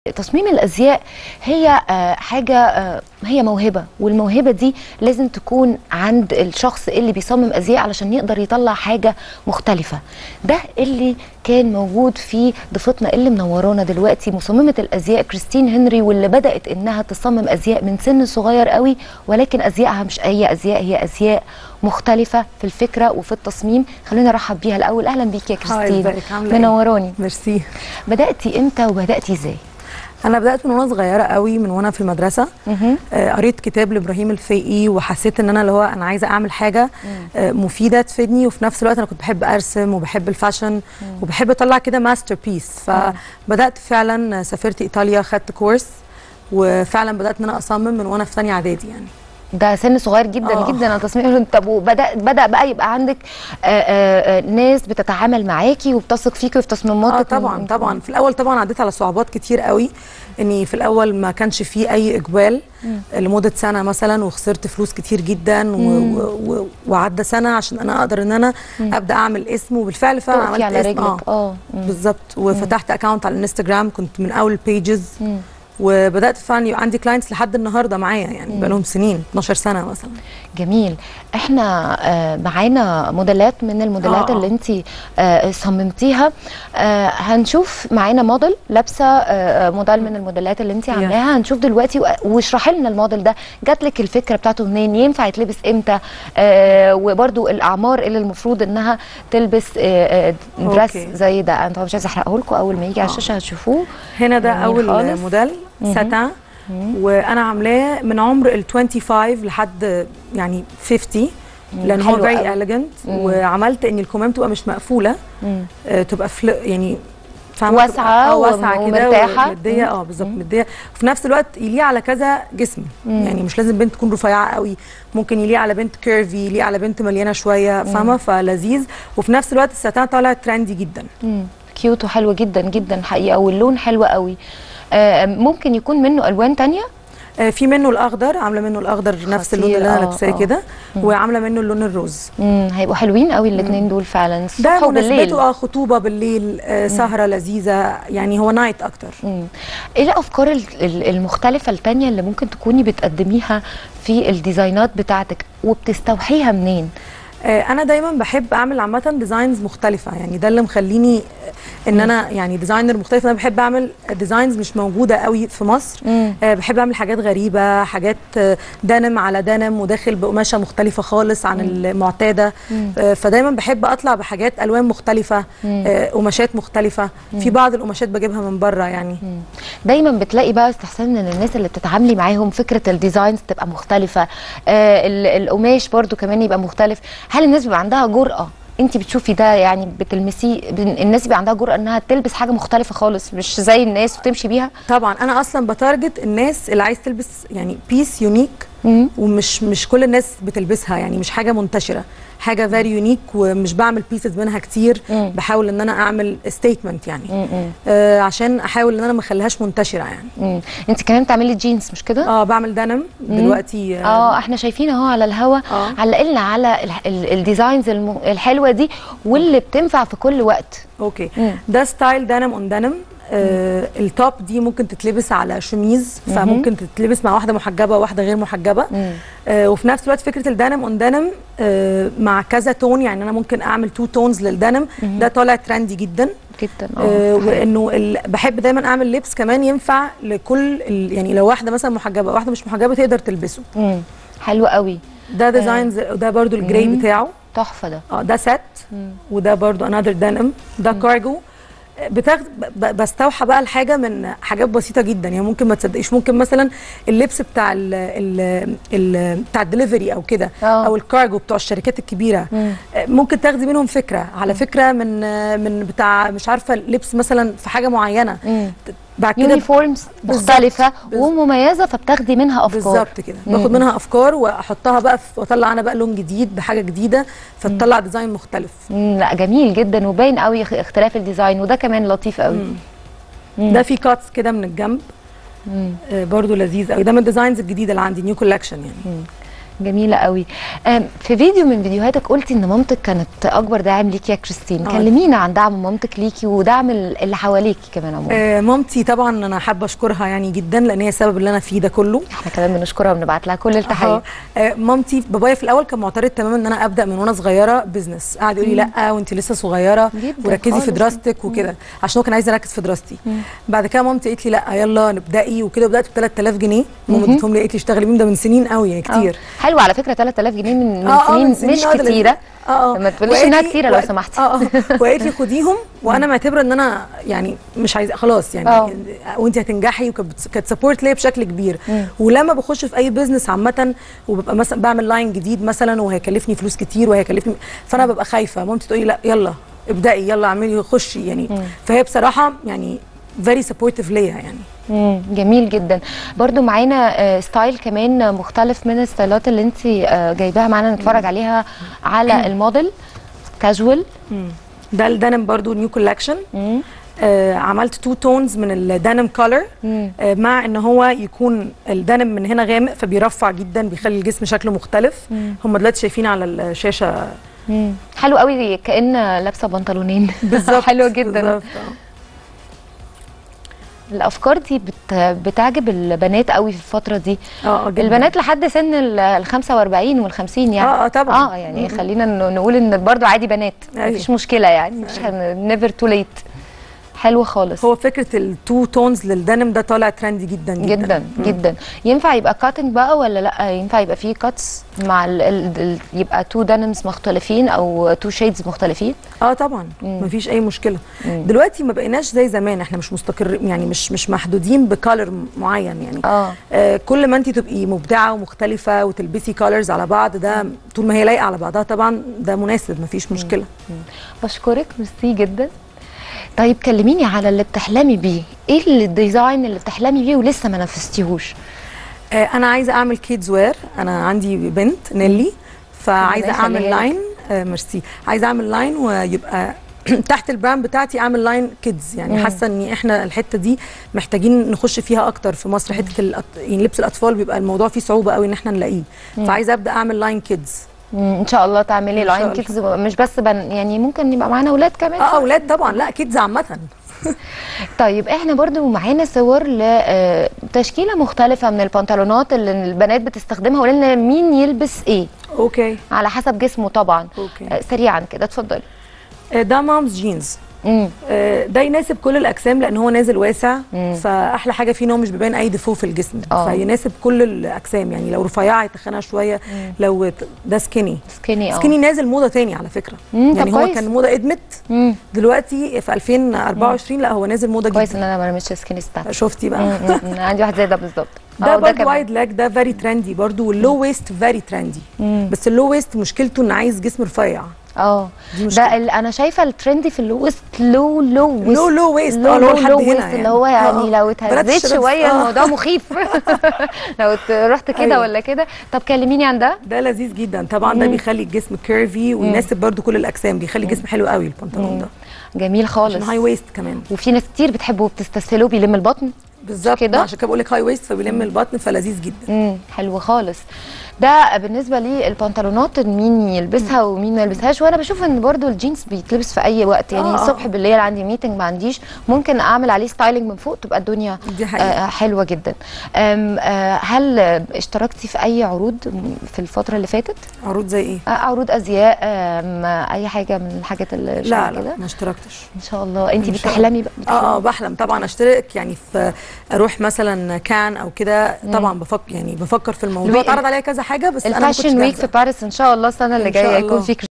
تصميم الازياء هي آه، حاجه آه، هي موهبه والموهبه دي لازم تكون عند الشخص اللي بيصمم ازياء علشان يقدر يطلع حاجه مختلفه ده اللي كان موجود في ضيفتنا اللي منورانا دلوقتي مصممه الازياء كريستين هنري واللي بدات انها تصمم ازياء من سن صغير قوي ولكن ازيائها مش اي ازياء هي ازياء مختلفه في الفكره وفي التصميم خلينا نرحب بيها الاول اهلا بيكي يا كريستين ازيك عامله ايه؟ منوراني ميرسي بداتي امتى وبداتي ازاي انا بدات من وانا صغيره قوي من وانا في المدرسه مهم. آه قريت كتاب لابراهيم الفقي وحسيت ان انا اللي هو انا عايزه اعمل حاجه آه مفيده تفيدني وفي نفس الوقت انا كنت بحب ارسم وبحب الفاشن وبحب اطلع كده ماستر بيس فبدات فعلا سافرت ايطاليا خدت كورس وفعلا بدات ان انا اصمم من وانا في ثانيه اعدادي يعني ده سن صغير جدا آه. جدا على تصميم طب وبدا بدا بقى يبقى عندك آه، آه، آه، ناس بتتعامل معاكي وبتثق فيكي وفي تصميماتك اه طبعا طبعا في الاول طبعا عديت على صعوبات كتير قوي اني في الاول ما كانش فيه اي اقبال لمده سنه مثلا وخسرت فلوس كتير جدا و- و- و- وعدى سنه عشان انا اقدر ان انا ابدا اعمل اسم وبالفعل فعلا تقفي عملت على اسم رجلك اه مم. بالظبط وفتحت اكونت على الانستجرام كنت من اول بيجز وبدات فعلا يبقى عندي كلاينتس لحد النهارده معايا يعني بقى لهم سنين 12 سنه مثلا جميل احنا آه، معانا موديلات من الموديلات آه، آه. اللي انت صممتيها آه، هنشوف معانا موديل لابسه آه، آه، موديل من الموديلات اللي انت عاملاها هنشوف دلوقتي و- واشرحي لنا الموديل ده جات لك الفكره بتاعته منين ينفع يتلبس امتى آه، وبرده الاعمار اللي المفروض انها تلبس آه، آه، دريس أوكي. زي ده انا طبعا مش عايزه احرقه لكم اول ما يجي على آه. الشاشه هتشوفوه هنا ده جميل اول خالص. موديل ساتان وانا عاملاه من عمر ال 25 لحد يعني 50 لان هو حلو فيري قوي. اليجنت وعملت ان الكمام تبقى مش مقفوله آه تبقى فل يعني فاهمة؟ واسعة تبقى- آه، وم- واسعه كده ومرتاحة. ومديه اه بالظبط مديه وفي نفس الوقت يليق على كذا جسم يعني مش لازم بنت تكون رفيعه قوي ممكن يليق على بنت كيرفي يليق على بنت مليانه شويه فاهمه فلذيذ وفي نفس الوقت الساتان طالع ترندي جدا مم. كيوت وحلو جدا جدا حقيقه واللون حلو قوي آه، ممكن يكون منه الوان تانية آه، في منه الاخضر عامله منه الاخضر نفس اللون اللي خطير، انا آه، لابساه آه. كده وعامله منه اللون الروز امم هيبقوا حلوين قوي الاثنين دول فعلا الصبح ده وبالليل مناسبته اه خطوبه بالليل آه سهره لذيذه يعني هو نايت اكتر مم. ايه الافكار ال- ال- المختلفه التانية اللي ممكن تكوني بتقدميها في الديزاينات بتاعتك وبتستوحيها منين آه انا دايما بحب اعمل عامه ديزاينز مختلفه يعني ده اللي مخليني آه، ان انا يعني ديزاينر مختلف انا بحب اعمل ديزاينز مش موجوده قوي في مصر مم. آه بحب اعمل حاجات غريبه حاجات آه، دنم على دنم وداخل بقماشه مختلفه خالص عن المعتاده آه فدايما بحب اطلع بحاجات الوان مختلفه آه قماشات مختلفه في بعض القماشات بجيبها من بره يعني دايما بتلاقي بقى استحسان ان الناس اللي بتتعاملي معاهم فكره الديزاينز تبقى مختلفه آه ال- القماش برضو كمان يبقى مختلف هل الناس بيبقى عندها جرأه انت بتشوفي ده يعني بتلمسيه بن- الناس بيبقى عندها جرأه انها تلبس حاجه مختلفه خالص مش زي الناس وتمشي بيها طبعا انا اصلا بتارجت الناس اللي عايز تلبس يعني بيس يونيك مم. ومش مش كل الناس بتلبسها يعني مش حاجه منتشره حاجه فيري يونيك ومش بعمل بيسز منها كتير مم. بحاول ان انا اعمل ستيتمنت يعني مم. آه عشان احاول ان انا ما اخليهاش منتشره يعني مم. انت كمان بتعملي جينز مش كده اه بعمل دنم دلوقتي آه اه احنا شايفين اهو على الهوا آه. علقلنا على ال- ال- الديزاينز الم- الحلوه دي واللي بتنفع في كل وقت اوكي مم. ده ستايل دنم اون دنم آه التوب دي ممكن تتلبس على شميز فممكن تتلبس مع واحده محجبه وواحده غير محجبه مم. آه وفي نفس الوقت فكره الدنم اون دنم آه مع كذا تون يعني انا ممكن اعمل تو تونز للدنم ده طالع ترندي جدا جدا آه اه وانه ال... بحب دايما اعمل لبس كمان ينفع لكل ال... يعني لو واحده مثلا محجبه واحده مش محجبه تقدر تلبسه مم. حلو قوي ده ديزاينز ده برضو الجراي بتاعه تحفه ده اه ده سات وده برضو انذر دنم ده كارجو بتاخد ب- بستوحى بقى الحاجه من حاجات بسيطه جدا يعني ممكن ما تصدقيش ممكن مثلا اللبس بتاع ال ال ال بتاع الدليفري او كده آه. او الكارجو بتوع الشركات الكبيره مم. آه، ممكن تاخدي منهم فكره على فكره من آه، من بتاع مش عارفه لبس مثلا في حاجه معينه مم. بعد كده يونيفورمز بالظبط. مختلفه بالظبط. ومميزه فبتاخدي منها افكار بالظبط كده باخد منها افكار واحطها بقى في واطلع انا بقى لون جديد بحاجه جديده فتطلع ديزاين مختلف مم. لا جميل جدا وباين قوي اخ- اختلاف الديزاين وده كمان لطيف قوي ده في كاتس كده من الجنب مم. آه، برضو لذيذ قوي ده من الديزاينز الجديده اللي عندي نيو كولكشن يعني جميله قوي أم، في فيديو من فيديوهاتك قلتي ان مامتك كانت اكبر داعم ليكي يا كريستين آه. كلمينا عن دعم مامتك ليكي ودعم ال- اللي حواليكي كمان عموما آه، مامتي طبعا انا حابه اشكرها يعني جدا لان هي السبب اللي انا فيه ده كله احنا كمان بنشكرها وبنبعت لها كل التحيه آه، آه، مامتي بابايا في الاول كان معترض تماما ان انا ابدا من وانا صغيره بزنس قعد يقول لي لا وانت لسه صغيره جداً وركزي خالص. في دراستك وكده عشان هو كان عايز اركز في دراستي بعد كده مامتي قالت لي لا يلا نبداي وكده بدات ب 3000 جنيه ماما اديتهم لي قالت لي اشتغلي بيهم ده من سنين قوي يعني كتير آه. حلو على فكره 3000 جنيه من, من آه، آه، سنين, مش آه، ده كتيره اه اه ما تقوليش وقالت انها لي- كتيره لو وقالت- سمحتي اه اه وقالت لي خديهم وانا معتبره ان انا يعني مش عايزه خلاص يعني آه. وانت هتنجحي وكانت كانت سبورت ليا بشكل كبير ولما بخش في اي بزنس عامه وببقى مثلا بعمل لاين جديد مثلا وهيكلفني فلوس كتير وهيكلفني فانا ببقى خايفه مامتي تقولي لا يلا ابدأي يلا اعملي خشي يعني فهي بصراحه يعني فيري سبورتيف ليا يعني مم. جميل جدا برضو معانا آه، ستايل كمان مختلف من الستايلات اللي انت آه، جايباها معانا نتفرج عليها على الموديل كاجوال ده الدنم برضو نيو كولكشن آه عملت تو تونز من الدنم كولر مم. آه مع ان هو يكون الدنم من هنا غامق فبيرفع جدا بيخلي الجسم شكله مختلف هم دلوقتي شايفين على الشاشه مم. حلو قوي كأن لابسه بنطلونين بالظبط حلوه جدا بالظبط، آه. الافكار دي بت... بتعجب البنات قوي في الفتره دي اه جدا البنات لحد سن ال- ال 45 وال 50 يعني اه اه طبعا اه يعني خلينا ن- نقول ان برضو عادي بنات أيوة. مفيش مشكله يعني مش نيفر تو ليت حلو خالص هو فكره التو تونز للدنم ده طالع ترندي جدا جدا جدا جدا ينفع يبقى كاتنج بقى ولا لا ينفع يبقى فيه كاتس مع ال ال ال يبقى تو دانمز مختلفين او تو شيدز مختلفين اه طبعا مفيش اي مشكله دلوقتي ما بقيناش زي زمان احنا مش مستقر يعني مش مش محدودين بكالر معين يعني اه آه كل ما انت تبقي مبدعه ومختلفه وتلبسي كالرز على بعض ده طول ما هي لايقه على بعضها طبعا ده مناسب مفيش مشكله بشكرك ميرسي جدا طيب كلميني على اللي بتحلمي بيه ايه الديزاين اللي بتحلمي بيه ولسه ما نفذتيهوش آه انا عايزه اعمل كيدز وير انا عندي بنت نيلي فعايزه ربنا اعمل يخليها لك. لاين آه ميرسي عايزه اعمل لاين ويبقى تحت البراند بتاعتي اعمل لاين كيدز يعني حاسه ان احنا الحته دي محتاجين نخش فيها اكتر في مصر حته الأط... يعني لبس الاطفال بيبقى الموضوع فيه صعوبه قوي ان احنا نلاقيه فعايزه ابدا اعمل لاين كيدز مم، ان شاء الله تعملي إن شاء لاين الله. كيدز مش بس بن يعني ممكن يبقى معانا اولاد كمان اه اولاد طبعا لا كيدز عامه طيب احنا برضو معانا صور لتشكيله مختلفه من البنطلونات اللي البنات بتستخدمها ولنا مين يلبس ايه اوكي على حسب جسمه طبعا أوكي. آه، سريعا كده اتفضلي آه، ده مامز جينز امم آه، ده يناسب كل الاجسام لان هو نازل واسع فاحلى حاجه فيه ان هو مش بيبان اي ديفو في الجسم آه. فيناسب كل الاجسام يعني لو رفيعه يتخنها شويه لو ت- ده سكيني سكيني اه سكيني نازل موضه تاني على فكره مم، يعني طب هو كويس. كان موضه ادمت مم. دلوقتي في 2024 لا هو نازل موضه كويس ان جدا انا ما رميتش سكيني ستاف شفتي بقى مم، مم، عندي واحد زي ده بالظبط ده آه، برضه كمان. وايد لاج ده فيري ترندي برضه واللو ويست فيري ترندي بس اللو ويست مشكلته انه عايز جسم رفيع اه دي مشكلة. ده ال- انا شايفه الترندي في اللو ويست لو لو ويست لو لو ويست لو اه لو لو لحد لو هنا ويست اللي هو يعني آه، لو آه. بنات اتهزيت الشباب- شويه آه. الموضوع مخيف لو ت- رحت كده أيوة. ولا كده طب كلميني عن ده ده لذيذ جدا طبعا ده بيخلي الجسم كيرفي ويناسب برضو كل الاجسام بيخلي الجسم حلو قوي البنطلون ده جميل خالص عشان هاي ويست كمان وفي ناس كتير بتحبه وبتستسهله بيلم البطن بالظبط كده؟ عشان كده بقول لك هاي ويست فبيلم البطن فلذيذ جدا امم حلو خالص ده بالنسبه للبنطلونات مين يلبسها ومين ما يلبسهاش وانا بشوف ان برضو الجينز بيتلبس في اي وقت يعني آه. الصبح بالليل عندي ميتنج ما عنديش ممكن اعمل عليه ستايلنج من فوق تبقى الدنيا دي حقيقة. آه حلوه جدا أم آه هل اشتركتي في اي عروض في الفتره اللي فاتت عروض زي ايه آه عروض ازياء أم اي حاجه من الحاجات اللي لا شبه لا كده ما اشتركتش ان شاء الله انت إن شاء بتحلمي بقى بتحلمي. اه اه بحلم طبعا اشترك يعني في اروح مثلا كان او كده طبعا بفكر يعني بفكر في الموضوع الوي- اتعرض عليا كذا حاجه بس انا ما كنتش الفاشن ويك جاهزة. في باريس ان شاء الله السنه اللي إن شاء جايه يكون الله. في